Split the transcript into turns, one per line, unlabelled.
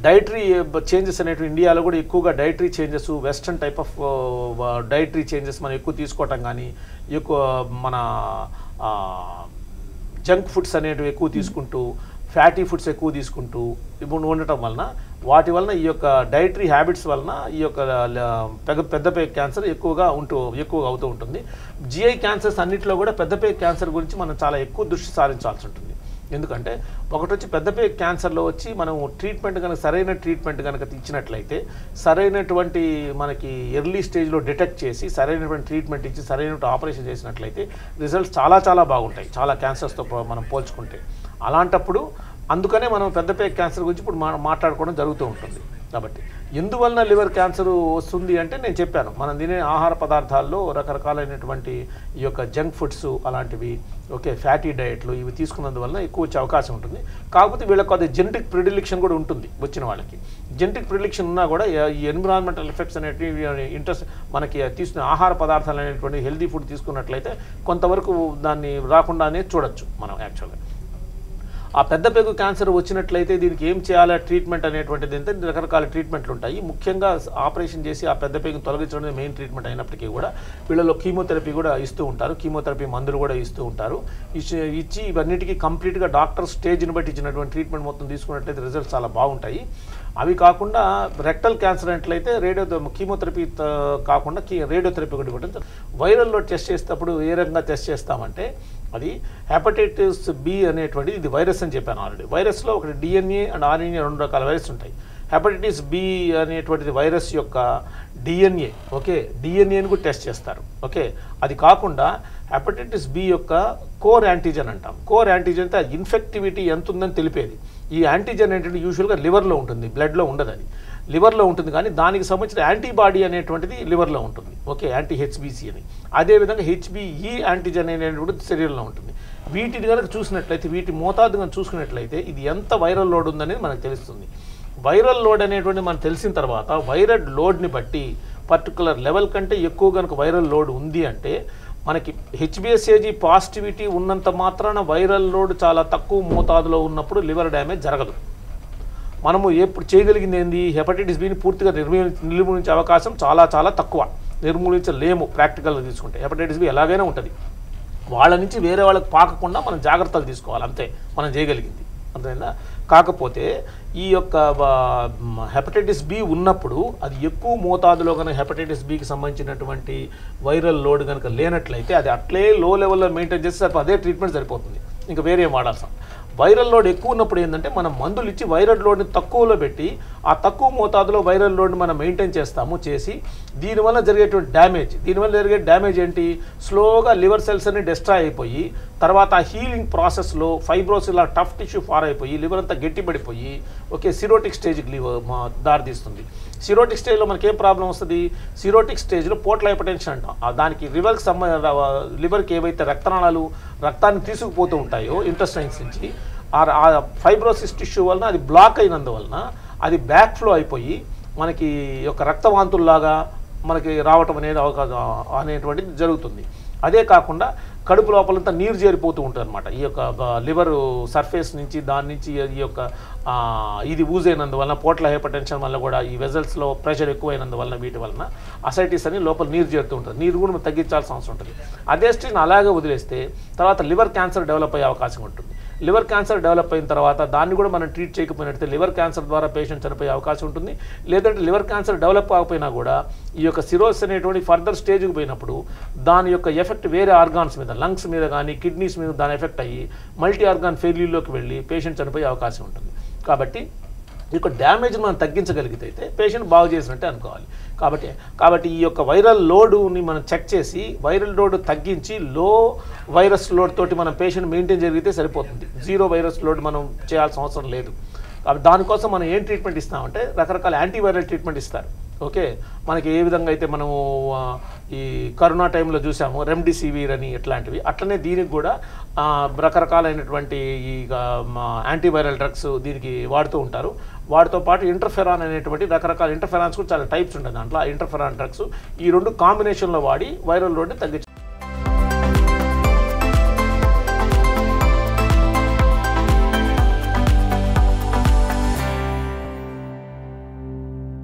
dietary changes అనేటివి ఇండియాలో కూడా ఎక్కువగా dietary changes western type of dietary changes మనం ఎక్కువ తీసుకోవటం కానీ ఎక్కువ మన జంక్ ఫుడ్స్ అనేటివి ఎక్కువ తీసుకుంటూ ఫ్యాటీ ఫుడ్స్ ఎక్కువ తీసుకుంటూ ఇప్పుడు ఉండటం వలన వాటి వలన ఈ యొక్క డైటరీ హ్యాబిట్స్ వలన ఈ యొక్క ల- పెద్ద పెద్దపే క్యాన్సర్ ఎక్కువగా ఉంటూ ఎక్కువగా అవుతూ ఉంటుంది జిఐ క్యాన్సర్స్ అన్నింటిలో కూడా పెద్దపే క్యాన్సర్ గురించి మనం చాలా ఎక్కువ దృష్టి సారించాల్సి ఉంటుంది ఎందుకంటే ఒకటి వచ్చి పెద్దపే క్యాన్సర్లో వచ్చి మనం ట్రీట్మెంట్ కనుక సరైన ట్రీట్మెంట్ కనుక ఇచ్చినట్లయితే సరైనటువంటి మనకి ఎర్లీ స్టేజ్లో డిటెక్ట్ చేసి సరైనటువంటి ట్రీట్మెంట్ ఇచ్చి సరైనటువంటి ఆపరేషన్ చేసినట్లయితే రిజల్ట్స్ చాలా చాలా బాగుంటాయి చాలా క్యాన్సర్స్తో పో- మనం పోల్చుకుంటే అలాంటప్పుడు అందుకనే మనం పెద్దపే క్యాన్సర్ గురించి ఇప్పుడు మా మాట్లాడుకోవడం జరుగుతూ ఉంటుంది కాబట్టి ఎందువలన లివర్ క్యాన్సర్ వస్తుంది అంటే నేను చెప్పాను మనం తినే ఆహార పదార్థాల్లో రకరకాలైనటువంటి ఈ యొక్క జంక్ ఫుడ్స్ అలాంటివి ఓకే ఫ్యాటీ డయట్లు ఇవి తీసుకున్నందువలన ఎక్కువ వచ్చే అవకాశం ఉంటుంది కాకపోతే వీళ్ళకి అది జెనెటిక్ ప్రిడిలిక్షన్ కూడా ఉంటుంది వచ్చిన వాళ్ళకి జెనెటిక్ ప్రిడిలిక్షన్ ఉన్నా కూడా ఈ ఎన్విరాన్మెంటల్ ఎఫెక్ట్స్ అనేటివి ఇంట్రెస్ట్ మనకి తీసుకునే ఆహార పదార్థాలు అనేటువంటి హెల్తీ ఫుడ్ తీసుకున్నట్లయితే కొంతవరకు దాన్ని రాకుండానే చూడొచ్చు మనం యాక్చువల్గా ఆ పెద్ద పెగు క్యాన్సర్ వచ్చినట్లయితే దీనికి ఏం చేయాలి ట్రీట్మెంట్ అనేటువంటిది అంటే రకరకాల ట్రీట్మెంట్లు ఉంటాయి ముఖ్యంగా ఆపరేషన్ చేసి ఆ పెద్ద పెగును తొలగించడం మెయిన్ ట్రీట్మెంట్ అయినప్పటికీ కూడా వీళ్ళలో కీమోథెరపీ కూడా ఇస్తూ ఉంటారు కీమోథెరపీ మందులు కూడా ఇస్తూ ఉంటారు ఇచ్చి ఇచ్చి ఇవన్నిటికీ కంప్లీట్గా డాక్టర్ స్టేజ్ని బట్టి ఇచ్చినటువంటి ట్రీట్మెంట్ మొత్తం తీసుకున్నట్లయితే రిజల్ట్స్ చాలా బాగుంటాయి అవి కాకుండా రెక్టల్ క్యాన్సర్ అయినట్లయితే రేడియో కీమోథెరపీ త- కాకుండా కీ రేడియోథెరపీ ఒకటి కూడా వైరల్లో టెస్ట్ చేసేటప్పుడు ఏ రకంగా టెస్ట్ చేస్తామంటే అది హెపటైటిస్ బి అనేటువంటిది ఇది వైరస్ అని చెప్పాను ఆల్రెడీ వైరస్లో ఒకటి డిఎన్ఏ అండ్ ఆర్ఎన్ఏ రెండు రకాల వైరస్ ఉంటాయి హెపటైటిస్ బి అనేటువంటిది వైరస్ యొక్క డిఎన్ఏ ఓకే డిఎన్ఏని కూడా టెస్ట్ చేస్తారు ఓకే అది కాకుండా హెపటైటిస్ బి యొక్క కోర్ యాంటీజన్ అంటాం కోర్ యాంటీజన్ అంటే ఇన్ఫెక్టివిటీ ఎంత ఉందని తెలిపేది ఈ యాంటీజన్ ఏంటంటే యూజువల్గా లివర్లో ఉంటుంది బ్లడ్లో ఉండదు అది లివర్లో ఉంటుంది కానీ దానికి సంబంధించిన యాంటీబాడీ అనేటువంటిది లివర్లో ఉంటుంది ఓకే యాంటీ హెచ్బిసి అని అదేవిధంగా హెచ్బిఈ యాంటీజన్ అనేటువంటిది శరీరంలో ఉంటుంది వీటిని కనుక చూసినట్లయితే వీటి మోతాదు కనుక చూసుకున్నట్లయితే ఇది ఎంత వైరల్ లోడ్ ఉందనేది మనకు తెలుస్తుంది వైరల్ లోడ్ అనేటువంటి మనకు తెలిసిన తర్వాత వైరల్ లోడ్ని బట్టి పర్టికులర్ లెవెల్ కంటే ఎక్కువ కనుక వైరల్ లోడ్ ఉంది అంటే మనకి హెచ్బిఎస్ఏజీ పాజిటివిటీ ఉన్నంత మాత్రాన వైరల్ లోడ్ చాలా తక్కువ మోతాదులో ఉన్నప్పుడు లివర్ డ్యామేజ్ జరగదు మనము ఎప్పుడు చేయగలిగింది ఏంది హెపటైటిస్ బిని పూర్తిగా నిర్మూలి నిర్మూలించే అవకాశం చాలా చాలా తక్కువ నిర్మూలించలేము ప్రాక్టికల్గా తీసుకుంటే హెపటైటిస్ బి ఎలాగైనా ఉంటుంది వాళ్ళ నుంచి వేరే వాళ్ళకి పాకకుండా మనం జాగ్రత్తలు తీసుకోవాలి అంతే మనం చేయగలిగింది అర్థమైందా కాకపోతే ఈ యొక్క హెపటైటిస్ బి ఉన్నప్పుడు అది ఎక్కువ మోతాదులో కనుక హెపటైటిస్ బికి సంబంధించినటువంటి వైరల్ లోడ్ కనుక లేనట్లయితే అది అట్లే లో లెవెల్లో మెయింటైన్ చేస్తే సరిపో అదే ట్రీట్మెంట్ సరిపోతుంది ఇంకా వేరే ఏం వాడాల్సిన వైరల్ లోడ్ ఎక్కువ ఉన్నప్పుడు ఏంటంటే మనం మందులు ఇచ్చి వైరల్ లోడ్ని తక్కువలో పెట్టి ఆ తక్కువ మోతాదులో వైరల్ లోడ్ని మనం మెయింటైన్ చేస్తాము చేసి దీనివల్ల జరిగేటువంటి డ్యామేజ్ దీనివల్ల జరిగే డ్యామేజ్ ఏంటి స్లోగా లివర్ సెల్స్ అన్ని డిస్ట్రాయ్ అయిపోయి తర్వాత ఆ హీలింగ్ ప్రాసెస్లో ఫైబ్రోస్ ఇలా టఫ్ టిష్యూ ఫార్ అయిపోయి లివర్ అంతా గట్టిపడిపోయి ఓకే సిరోటిక్ స్టేజ్కి లివర్ దారితీస్తుంది సిరోటిక్ స్టేజ్లో మనకి ఏం ప్రాబ్లం వస్తుంది సిరోటిక్ స్టేజ్లో పోట్ల హైపర్టెన్షన్ అంటాం ఆ దానికి లివర్కి సంబ లివర్కి ఏవైతే రక్తనాళాలు రక్తాన్ని తీసుకుపోతూ ఉంటాయో ఇంటెస్టైన్స్ నుంచి ఆ ఆ ఫైబ్రోసిస్ టిష్యూ వలన అది బ్లాక్ అయినందువలన అది బ్యాక్ ఫ్లో అయిపోయి మనకి ఈ యొక్క రక్తవాంతుల్లాగా మనకి రావటం అనేది అవకాశం అనేటువంటిది జరుగుతుంది అదే కాకుండా కడుపు లోపలంతా నీరు చేరిపోతూ ఉంటుంది అనమాట ఈ యొక్క లివర్ సర్ఫేస్ నుంచి దాని నుంచి ఈ యొక్క ఆ, ఇది ఊజ్ అయినందువలన పోట్ల హైపర్ టెన్షన్ వల్ల కూడా ఈ వెజల్స్లో ప్రెషర్ ఎక్కువైనందువలన వీటి వలన అసైటిస్ అని లోపల నీరు చేరుతూ ఉంటుంది నీరు కూడా మనం తగ్గించాల్సిన అవసరం ఉంటుంది అదే స్టేజ్ని అలాగే వదిలేస్తే తర్వాత లివర్ క్యాన్సర్ డెవలప్ అయ్యే అవకాశం ఉంటుంది లివర్ క్యాన్సర్ డెవలప్ అయిన తర్వాత దాన్ని కూడా మనం ట్రీట్ చేయకపోయినట్లయితే లివర్ క్యాన్సర్ ద్వారా పేషెంట్ చనిపోయే అవకాశం ఉంటుంది లేదంటే లివర్ క్యాన్సర్ డెవలప్ కాకపోయినా కూడా ఈ యొక్క సిరోస్ అనేటువంటి ఫర్దర్ స్టేజ్కి పోయినప్పుడు దాని యొక్క ఎఫెక్ట్ వేరే ఆర్గాన్స్ మీద లంగ్స్ మీద కానీ కిడ్నీస్ మీద దాని ఎఫెక్ట్ అయ్యి మల్టీ ఆర్గాన్ ఫెయిల్యూర్లోకి వెళ్ళి పేషెంట్ చనిపోయే అవకాశం ఉంటుంది కాబట్టి ఈ యొక్క డ్యామేజ్ మనం తగ్గించగలిగితే అయితే పేషెంట్ బాగు చేసినట్టే అనుకోవాలి కాబట్టి కాబట్టి ఈ యొక్క వైరల్ లోడుని మనం చెక్ చేసి వైరల్ లోడ్ తగ్గించి లో వైరస్ లోడ్ తోటి మనం పేషెంట్ మెయింటైన్ జరిగితే సరిపోతుంది జీరో వైరస్ లోడ్ మనం చేయాల్సిన అవసరం లేదు కాబట్టి దానికోసం మనం ఏం ట్రీట్మెంట్ ఇస్తామంటే రకరకాల యాంటీవైరల్ ట్రీట్మెంట్ ఇస్తారు ఓకే మనకి ఏ విధంగా అయితే మనము ఆ, ఈ కరోనా టైంలో చూసాము రెమ్డిసివిర్ అని ఇట్లాంటివి అట్లనే దీనికి కూడా ఆ, రకరకాలైనటువంటి ఈ యాంటీవైరల్ డ్రగ్స్ దీనికి వాడుతూ ఉంటారు వాటితో పాటు ఇంటర్ఫెరాన్ అనేటువంటి రకరకాల ఇంటర్ఫెరాన్స్ కూడా చాలా టైప్స్ ఉంటాయి దాంట్లో ఆ ఇంటర్ఫెరాన్ డ్రగ్స్ ఈ రెండు కాంబినేషన్లో వాడి వైరల్ లోడ్ని తగ్గించ